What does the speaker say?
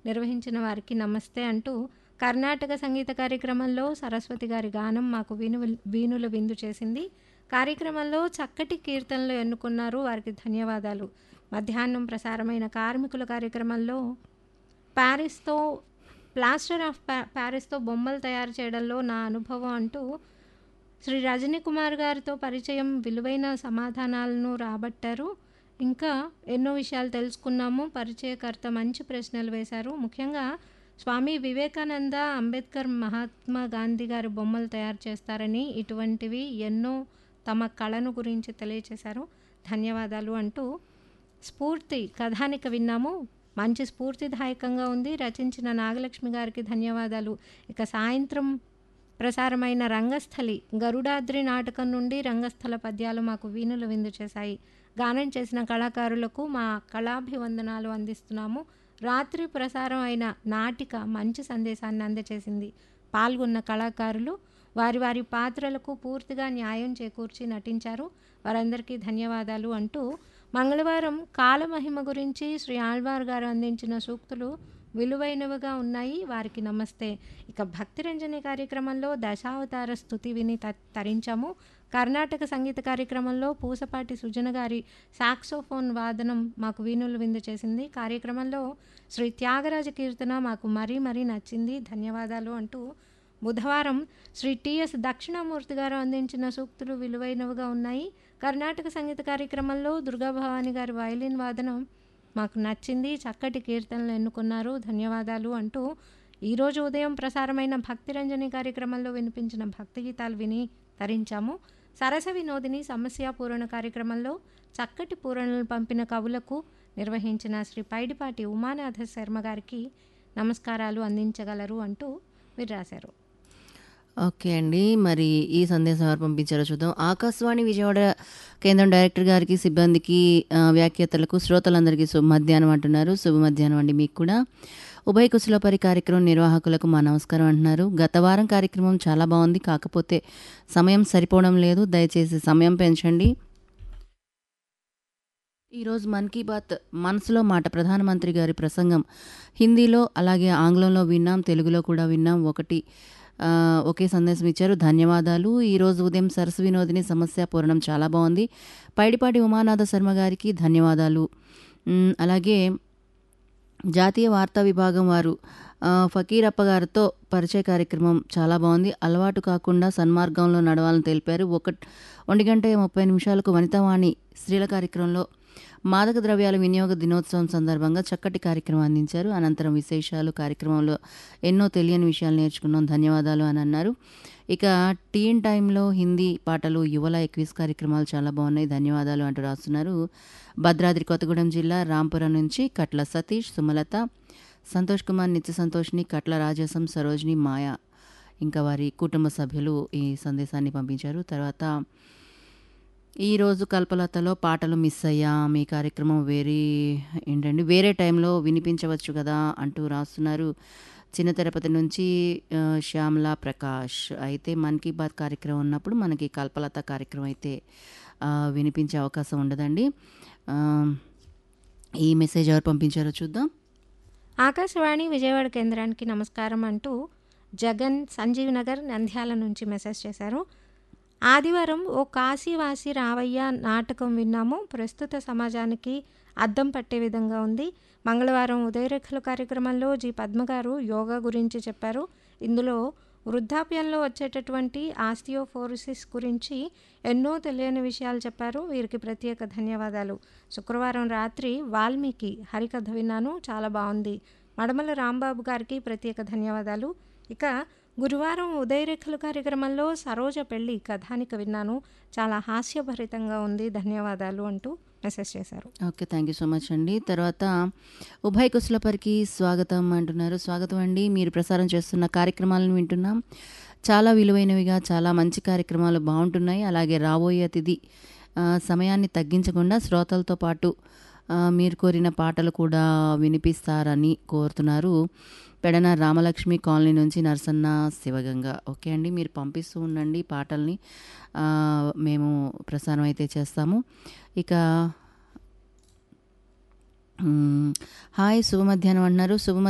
నిర్వహించిన వారికి నమస్తే అంటూ కర్ణాటక సంగీత కార్యక్రమంలో సరస్వతి గారి గానం మాకు వీణు వీణుల విందు చేసింది కార్యక్రమంలో చక్కటి కీర్తనలు ఎన్నుకున్నారు వారికి ధన్యవాదాలు మధ్యాహ్నం ప్రసారమైన కార్మికుల కార్యక్రమంలో ప్యారిస్తో ప్లాస్టర్ ఆఫ్ ప్యా ప్యారిస్తో బొమ్మలు తయారు చేయడంలో నా అనుభవం అంటూ శ్రీ రజనీ కుమార్ గారితో పరిచయం విలువైన సమాధానాలను రాబట్టారు ఇంకా ఎన్నో విషయాలు తెలుసుకున్నాము పరిచయకర్త మంచి ప్రశ్నలు వేశారు ముఖ్యంగా స్వామి వివేకానంద అంబేద్కర్ మహాత్మా గాంధీ గారి బొమ్మలు తయారు చేస్తారని ఇటువంటివి ఎన్నో తమ కళను గురించి తెలియచేశారు ధన్యవాదాలు అంటూ స్ఫూర్తి కథానిక విన్నాము మంచి స్ఫూర్తిదాయకంగా ఉంది రచించిన నాగలక్ష్మి గారికి ధన్యవాదాలు ఇక సాయంత్రం ప్రసారమైన రంగస్థలి గరుడాద్రి నాటకం నుండి రంగస్థల పద్యాలు మాకు వీణులు విందు చేశాయి గానం చేసిన కళాకారులకు మా కళాభివందనాలు అందిస్తున్నాము రాత్రి ప్రసారం అయిన నాటిక మంచి సందేశాన్ని అందజేసింది పాల్గొన్న కళాకారులు వారి వారి పాత్రలకు పూర్తిగా న్యాయం చేకూర్చి నటించారు వారందరికీ ధన్యవాదాలు అంటూ మంగళవారం కాలమహిమ గురించి శ్రీ ఆళ్వార్ గారు అందించిన సూక్తులు విలువైనవిగా ఉన్నాయి వారికి నమస్తే ఇక భక్తిరంజని కార్యక్రమంలో దశావతార స్థుతి విని త తరించాము కర్ణాటక సంగీత కార్యక్రమంలో పూసపాటి సుజన గారి సాక్సోఫోన్ వాదనం మాకు వీణులు విందు చేసింది కార్యక్రమంలో శ్రీ త్యాగరాజ కీర్తన మాకు మరీ మరీ నచ్చింది ధన్యవాదాలు అంటూ బుధవారం శ్రీ టిఎస్ దక్షిణామూర్తి గారు అందించిన సూక్తులు విలువైనవిగా ఉన్నాయి కర్ణాటక సంగీత కార్యక్రమంలో దుర్గాభవాని గారి వయలిన్ వాదనం మాకు నచ్చింది చక్కటి కీర్తనలు ఎన్నుకున్నారు ధన్యవాదాలు అంటూ ఈరోజు ఉదయం ప్రసారమైన భక్తిరంజని కార్యక్రమంలో వినిపించిన భక్తి గీతాలు విని తరించాము సరస వినోదిని సమస్య పూరణ కార్యక్రమంలో చక్కటి పూరణలు పంపిన కవులకు నిర్వహించిన శ్రీ పైడిపాటి ఉమానాథ శర్మ గారికి నమస్కారాలు అందించగలరు అంటూ మీరు రాశారు ఓకే అండి మరి ఈ సందేశం ఎవరు పంపించారో చూద్దాం ఆకాశవాణి విజయవాడ కేంద్రం డైరెక్టర్ గారికి సిబ్బందికి ఆ, వ్యాఖ్యాతలకు శ్రోతలందరికీ శుభ మధ్యాహ్నం అంటున్నారు శుభ మధ్యాహ్నం అండి మీకు కూడా ఉభయ కుశలపరి కార్యక్రమం నిర్వాహకులకు మా నమస్కారం అంటున్నారు గత వారం కార్యక్రమం చాలా బాగుంది కాకపోతే సమయం సరిపోవడం లేదు దయచేసి సమయం పెంచండి ఈరోజు మన్ కీ బాత్ మనసులో మాట ప్రధానమంత్రి గారి ప్రసంగం హిందీలో అలాగే ఆంగ్లంలో విన్నాం తెలుగులో కూడా విన్నాం ఒకటి ఆ, ఒకే సందేశం ఇచ్చారు ధన్యవాదాలు ఈరోజు ఉదయం సరస్సు వినోదిని సమస్య పూరణం చాలా బాగుంది పైడిపాటి ఉమానాథ శర్మ గారికి ధన్యవాదాలు మ్, అలాగే జాతీయ వార్తా విభాగం వారు ఆ, ఫకీరప్ప గారితో పరిచయ కార్యక్రమం చాలా బాగుంది అలవాటు కాకుండా సన్మార్గంలో నడవాలని తెలిపారు ఒక ఒంటి గంట ముప్పై నిమిషాలకు వనితావాణి స్త్రీల కార్యక్రమంలో మాదక ద్రవ్యాల వినియోగ దినోత్సవం సందర్భంగా చక్కటి కార్యక్రమం అందించారు అనంతరం విశేషాలు కార్యక్రమంలో ఎన్నో తెలియని విషయాలు నేర్చుకున్నాం ధన్యవాదాలు అని అన్నారు ఇక టీన్ టైంలో హిందీ పాటలు యువల ఎక్విస్ కార్యక్రమాలు చాలా బాగున్నాయి ధన్యవాదాలు అంటూ రాస్తున్నారు భద్రాద్రి కొత్తగూడెం జిల్లా రాంపురం నుంచి కట్ల సతీష్ సుమలత సంతోష్ కుమార్ నిత్య సంతోష్ని కట్ల రాజసం సరోజిని మాయ ఇంకా వారి కుటుంబ సభ్యులు ఈ సందేశాన్ని పంపించారు తర్వాత ఈరోజు కల్పలతలో పాటలు మిస్ అయ్యా మీ కార్యక్రమం వేరే ఏంటండి వేరే టైంలో వినిపించవచ్చు కదా అంటూ రాస్తున్నారు చిన్న తిరుపతి నుంచి ఆ, శ్యామల ప్రకాష్ అయితే మన్ కీ బాత్ కార్యక్రమం ఉన్నప్పుడు మనకి కల్పలత కార్యక్రమం అయితే ఆ, వినిపించే అవకాశం ఉండదండి ఆ, ఈ మెసేజ్ ఎవరు పంపించారో చూద్దాం ఆకాశవాణి విజయవాడ కేంద్రానికి నమస్కారం అంటూ జగన్ సంజీవ్ నగర్ నంద్యాల నుంచి మెసేజ్ చేశారు ఆదివారం ఓ కాశీవాసి రావయ్య నాటకం విన్నాము ప్రస్తుత సమాజానికి అద్దం పట్టే విధంగా ఉంది మంగళవారం ఉదయరేఖల కార్యక్రమంలో జి పద్మ గారు యోగా గురించి చెప్పారు ఇందులో వృద్ధాప్యంలో వచ్చేటటువంటి ఆస్టియోఫోరోసిస్ గురించి ఎన్నో తెలియని విషయాలు చెప్పారు వీరికి ప్రత్యేక ధన్యవాదాలు శుక్రవారం రాత్రి వాల్మీకి హరికథ విన్నాను చాలా బాగుంది మడమల రాంబాబు గారికి ప్రత్యేక ధన్యవాదాలు ఇక గురువారం ఉదయరేఖలు కార్యక్రమంలో సరోజ పెళ్లి కథానిక విన్నాను చాలా హాస్యభరితంగా ఉంది ధన్యవాదాలు అంటూ మెసేజ్ చేశారు okay thank you so much అండి తర్వాత ఉభయ కుశలపరికి స్వాగతం అంటున్నారు స్వాగతం అండి మీరు ప్రసారం చేస్తున్న కార్యక్రమాలను వింటున్నాం చాలా విలువైనవిగా చాలా మంచి కార్యక్రమాలు బాగుంటున్నాయి అలాగే రాబోయే అతిథి ఆ, సమయాన్ని తగ్గించకుండా శ్రోతలతో పాటు ఆ, మీరు కోరిన పాటలు కూడా వినిపిస్తారని కోరుతున్నారు పెడన రామలక్ష్మి కాలనీ నుంచి నరసన్న శివగంగ ఓకే అండి మీరు పంపిస్తూ ఉండండి పాటల్ని ఆ, మేము ప్రసారం అయితే చేస్తాము ఇక మ్, హాయ్ శుభ మధ్యాహ్నం అంటున్నారు శుభ